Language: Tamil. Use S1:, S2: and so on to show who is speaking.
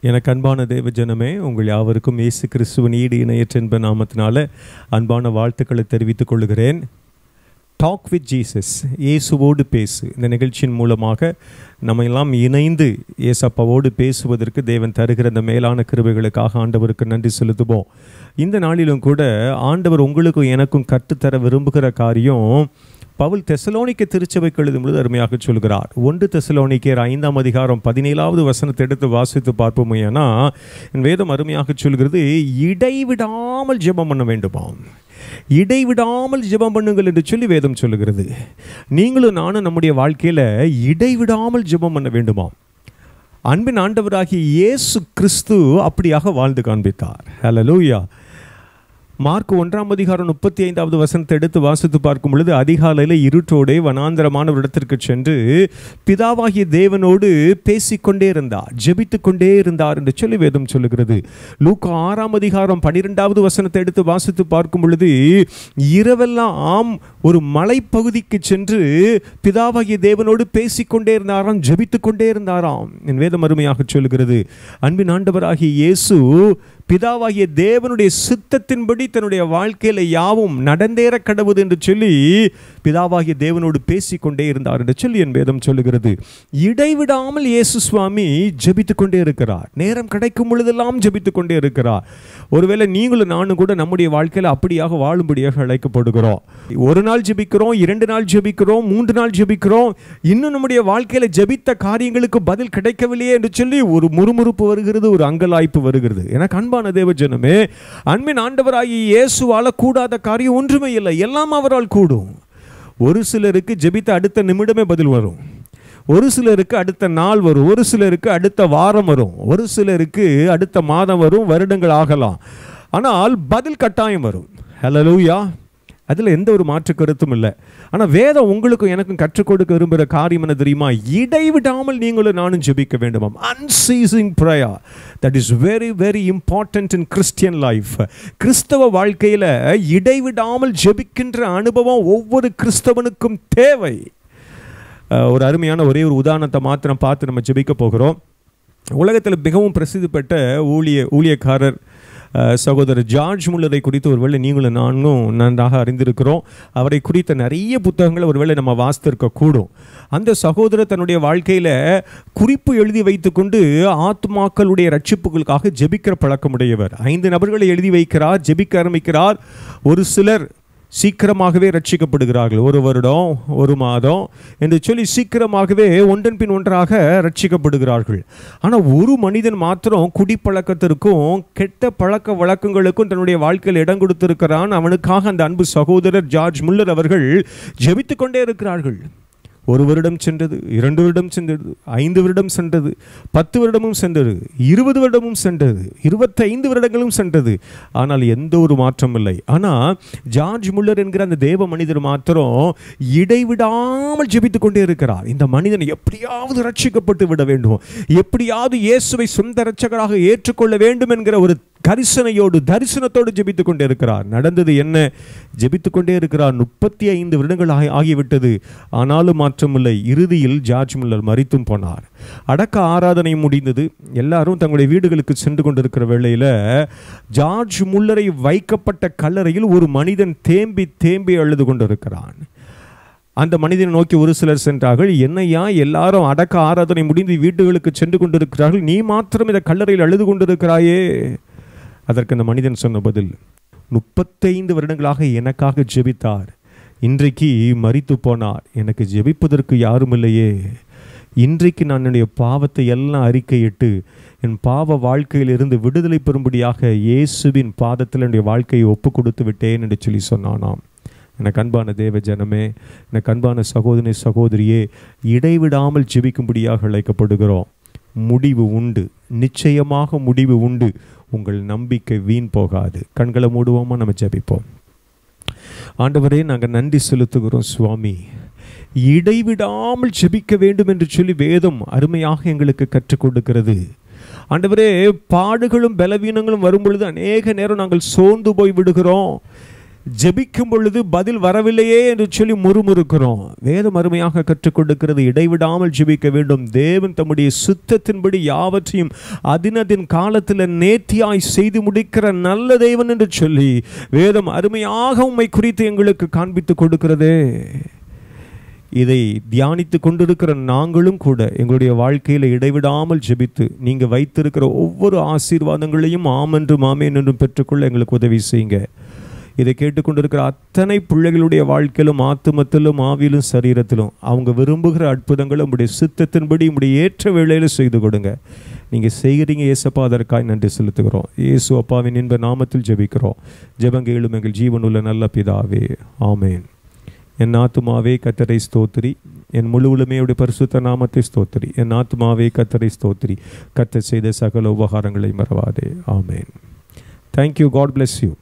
S1: எனக்கு அன்பான தேவ ஜனமே உங்கள் யாவருக்கும் இயேசு கிறிஸ்துவின் ஈடு இணையற்ற என்ப நாமத்தினால அன்பான வாழ்த்துக்களை தெரிவித்துக் கொள்கிறேன் டாக் வித் ஜீசஸ் இயேசுவோடு பேசு இந்த நிகழ்ச்சியின் மூலமாக நம்ம எல்லாம் இணைந்து ஏசப்பாவோடு பேசுவதற்கு தேவன் தருகிற இந்த மேலான கிருபைகளுக்காக ஆண்டவருக்கு நன்றி செலுத்துவோம் இந்த நாளிலும் கூட ஆண்டவர் உங்களுக்கும் எனக்கும் கற்றுத்தர விரும்புகிற காரியம் பவுல் தெசலோனிக்க திருச்சபைக்கு எழுதும் பொழுது அருமையாக சொல்கிறார் ஒன்று தெசலோனிக்கர் ஐந்தாம் அதிகாரம் பதினேழாவது வசனத்தை எடுத்து வாசித்து பார்ப்போம் ஏன்னா என் வேதம் அருமையாக சொல்கிறது இடைவிடாமல் ஜெபம் பண்ண வேண்டுமாம் இடைவிடாமல் ஜெபம் பண்ணுங்கள் என்று சொல்லி வேதம் சொல்லுகிறது நீங்களும் நானும் நம்முடைய வாழ்க்கையில் இடைவிடாமல் ஜெபம் பண்ண வேண்டுமாம் அன்பின் ஆண்டவராகிய இயேசு கிறிஸ்து அப்படியாக வாழ்ந்து காண்பித்தார் ஹalleluya மார்க் ஒன்றாம் அதிகாரம் முப்பத்தி ஐந்தாவது வசனத்தை எடுத்து வாசித்து பார்க்கும் பொழுது அதிகாலையில் இருட்டோடே வனாந்தரமான ஒரு இடத்திற்கு சென்று பிதாவாகிய தேவனோடு பேசிக்கொண்டே இருந்தார் ஜெபித்து கொண்டே இருந்தார் என்று சொல்லி வேதம் சொல்லுகிறது லூக்கா ஆறாம் அதிகாரம் பனிரெண்டாவது வசனத்தை எடுத்து வாசித்து பார்க்கும் பொழுது இரவெல்லாம் ஒரு மலைப்பகுதிக்கு சென்று பிதாவாகிய தேவனோடு பேசிக்கொண்டே இருந்தாராம் ஜெபித்து கொண்டே இருந்தாராம் என் வேதம் அருமையாக சொல்லுகிறது அன்பின் ஆண்டவராகிய இயேசு பிதாவாகிய தேவனுடைய சித்தத்தின்படி தன்னுடைய வாழ்க்கையில யாவும் நடந்தேற கடவுது என்று சொல்லி பிதாவாகிய தேவனோடு பேசிக்கொண்டே இருந்தார் என்று சொல்லி என் வேதம் சொல்லுகிறது இடைவிடாமல் இயேசு சுவாமி ஜெபித்து கொண்டே இருக்கிறார் நேரம் கிடைக்கும் பொழுதெல்லாம் ஜெபித்து கொண்டே இருக்கிறார் ஒருவேளை நீங்களும் நானும் கூட நம்முடைய வாழ்க்கையில் அப்படியாக வாழும்படியாக அழைக்கப்படுகிறோம் ஒரு நாள் ஜெபிக்கிறோம் இரண்டு நாள் ஜெபிக்கிறோம் மூன்று நாள் ஜெபிக்கிறோம் இன்னும் நம்முடைய வாழ்க்கையில ஜெபித்த காரியங்களுக்கு பதில் கிடைக்கவில்லையே என்று சொல்லி ஒரு முறுமுறுப்பு வருகிறது ஒரு அங்கலாய்ப்பு வருகிறது எனக்கு அன்பான தேவ ஜனமே அன்பின் ஆண்டவராகி இயேசுவால கூடாத காரியம் ஒன்றுமே இல்லை எல்லாம் அவரால் கூடும் ஒரு சிலருக்கு ஜெபித்த அடுத்த நிமிடமே பதில் வரும் ஒரு சிலருக்கு அடுத்த நாள் வரும் ஒரு சிலருக்கு அடுத்த வாரம் வரும் ஒரு சிலருக்கு அடுத்த மாதம் வரும் வருடங்கள் ஆகலாம் ஆனால் பதில் கட்டாயம் வரும் ஹலலூயா அதில் எந்த ஒரு மாற்று கருத்தும் இல்லை ஆனால் வேதம் உங்களுக்கும் எனக்கும் கற்றுக் கொடுக்க விரும்புகிற காரியம் என்ன தெரியுமா இடைவிடாமல் நீங்களும் நானும் ஜெபிக்க வேண்டுமாம் unceasing prayer that is very very important in Christian life கிறிஸ்தவ வாழ்க்கையில் இடைவிடாமல் ஜெபிக்கின்ற அனுபவம் ஒவ்வொரு கிறிஸ்தவனுக்கும் தேவை அஹ், ஒரு அருமையான ஒரே ஒரு உதாரணத்தை மாத்திரம் பார்த்து நம்ம ஜெபிக்க போகிறோம் உலகத்தில் மிகவும் பிரசித்தி பெற்ற ஊழிய ஊழியக்காரர் அஹ், சகோதரர் ஜார்ஜ் முல்லரை குறித்து ஒருவேளை நீங்களும் நானும் நன்றாக அறிந்திருக்கிறோம் அவரை குறித்த நிறைய புத்தகங்களை ஒருவேளை நம்ம வாசித்திருக்க கூடும் அந்த சகோதரர் தன்னுடைய வாழ்க்கையில் குறிப்பு எழுதி வைத்துக்கொண்டு ஆத்மாக்களுடைய ரட்சிப்புகளுக்காக ஜெபிக்கிற பழக்கமுடையவர் ஐந்து நபர்களை எழுதி வைக்கிறார் ஜெபிக்க ஆரம்பிக்கிறார் ஒரு சிலர் சீக்கிரமாகவே ரட்சிக்கப்படுகிறார்கள் ஒரு வருடம் ஒரு மாதம் என்று சொல்லி சீக்கிரமாகவே ஒன்றன் பின் ஒன்றாக ரட்சிக்கப்படுகிறார்கள் ஆனால் ஒரு மனிதன் மாத்திரம் குடிப்பழக்கத்திற்கும் கெட்ட பழக்க வழக்கங்களுக்கும் தன்னுடைய வாழ்க்கையில் இடம் கொடுத்திருக்கிறான் அவனுக்காக அந்த அன்பு சகோதரர் ஜார்ஜ் முல்லர் அவர்கள் ஜெபித்து கொண்டே இருக்கிறார்கள் ஒரு வருடம் சென்றது இரண்டு வருடம் சென்றது ஐந்து வருடம் சென்றது பத்து வருடமும் சென்றது இருபது வருடமும் சென்றது இருபத்தைந்து வருடங்களும் சென்றது ஆனால் எந்த ஒரு மாற்றம் இல்லை ஆனால் ஜார்ஜ் முல்லர் என்கிற அந்த தேவ மனிதர் மாத்திரம் இடைவிடாமல் ஜெபித்து கொண்டே இருக்கிறார் இந்த மனிதன் எப்படியாவது ரட்சிக்கப்பட்டு விட வேண்டும் எப்படியாவது இயேசுவை சொந்த ரட்சகராக ஏற்றுக்கொள்ள வேண்டும் என்கிற ஒரு கரிசனையோடு தரிசனத்தோடு ஜெபித்து கொண்டே இருக்கிறார் நடந்தது என்ன ஜெபித்து கொண்டே இருக்கிறார் முப்பத்தி ஐந்து வருடங்கள் ஆகி ஆகிவிட்டது ஆனாலும் மாற்றமில்லை இறுதியில் ஜார்ஜ் முல்லர் மறித்தும் போனார் அடக்க ஆராதனை முடிந்தது எல்லாரும் தங்களுடைய வீடுகளுக்கு சென்று கொண்டிருக்கிற வேளையில் ஜார்ஜ் முல்லரை வைக்கப்பட்ட கல்லறையில் ஒரு மனிதன் தேம்பி தேம்பி அழுது கொண்டிருக்கிறான் அந்த மனிதனை நோக்கி ஒரு சிலர் சென்றார்கள் என்னையா எல்லாரும் அடக்க ஆராதனை முடிந்து வீடுகளுக்கு சென்று கொண்டிருக்கிறார்கள் நீ மாத்திரம் இந்த கல்லறையில் அழுது கொண்டிருக்கிறாயே அதற்கு அந்த மனிதன் சொன்ன பதில் முப்பத்தைந்து வருடங்களாக எனக்காக ஜெபித்தார் இன்றைக்கு மரித்து போனார் எனக்கு ஜெபிப்பதற்கு யாரும் இல்லையே இன்றைக்கு நான் என்னுடைய பாவத்தை எல்லாம் அறிக்கையிட்டு என் பாவ வாழ்க்கையிலிருந்து விடுதலை பெறும்படியாக இயேசுவின் பாதத்தில் என்னுடைய வாழ்க்கையை ஒப்பு கொடுத்து விட்டேன் என்று சொல்லி சொன்னானாம் எனக்கு அன்பான தேவ ஜனமே எனக்கு அன்பான சகோதரி சகோதரியே இடைவிடாமல் ஜெபிக்கும்படியாக அழைக்கப்படுகிறோம் முடிவு உண்டு நிச்சயமாக முடிவு உண்டு உங்கள் நம்பிக்கை வீண் போகாது கண்களை மூடுவோமா நம்ம ஜெபிப்போம் ஆண்டவரே நாங்கள் நன்றி செலுத்துகிறோம் சுவாமி இடைவிடாமல் ஜெபிக்க வேண்டும் என்று சொல்லி வேதம் அருமையாக எங்களுக்கு கற்றுக் கொடுக்கிறது ஆண்டவரே பாடுகளும் பலவீனங்களும் வரும் பொழுது அநேக நேரம் நாங்கள் சோர்ந்து போய் விடுகிறோம் ஜெபிக்கும் பொழுது பதில் வரவில்லையே என்று சொல்லி முறுமுறுக்கிறோம் வேதம் அருமையாக கற்றுக் கொடுக்கிறது இடைவிடாமல் ஜெபிக்க வேண்டும் தேவன் தம்முடைய சுத்தத்தின்படி யாவற்றையும் அதினதின் காலத்தில் நேர்த்தியாய் செய்து முடிக்கிற நல்ல தேவன் என்று சொல்லி வேதம் அருமையாக உம்மை குறித்து எங்களுக்கு காண்பித்து கொடுக்கிறதே இதை தியானித்து கொண்டிருக்கிற நாங்களும் கூட எங்களுடைய வாழ்க்கையில் இடைவிடாமல் ஜெபித்து நீங்கள் வைத்திருக்கிற ஒவ்வொரு ஆசீர்வாதங்களையும் ஆமென்றும் ஆமேன் என்றும் பெற்றுக்கொள்ள எங்களுக்கு உதவி செய்யுங்க இதை கேட்டுக்கொண்டிருக்கிற அத்தனை பிள்ளைகளுடைய வாழ்க்கையிலும் ஆத்துமத்திலும் ஆவியிலும் சரீரத்திலும் அவங்க விரும்புகிற அற்புதங்களை உங்களுடைய சித்தத்தின்படி உங்களுடைய ஏற்ற வேளையில் செய்து கொடுங்க நீங்கள் செய்கிறீங்க ஏசப்பா அதற்காய் நன்றி செலுத்துகிறோம் இயேசு அப்பாவின் இன்ப நாமத்தில் ஜெபிக்கிறோம் ஜெபங்கேளும் எங்கள் ஜீவனுள்ள நல்ல பிதாவே ஆமேன் என் ஆத்துமாவே கத்தரை ஸ்தோத்திரி என் முழுவலுமே உடைய பரிசுத்த நாமத்தை ஸ்தோத்திரி என் ஆத்துமாவே கத்தரை ஸ்தோத்திரி கத்தர் செய்த சகல உபகாரங்களை மறவாதே ஆமேன் தேங்க்யூ காட் bless யூ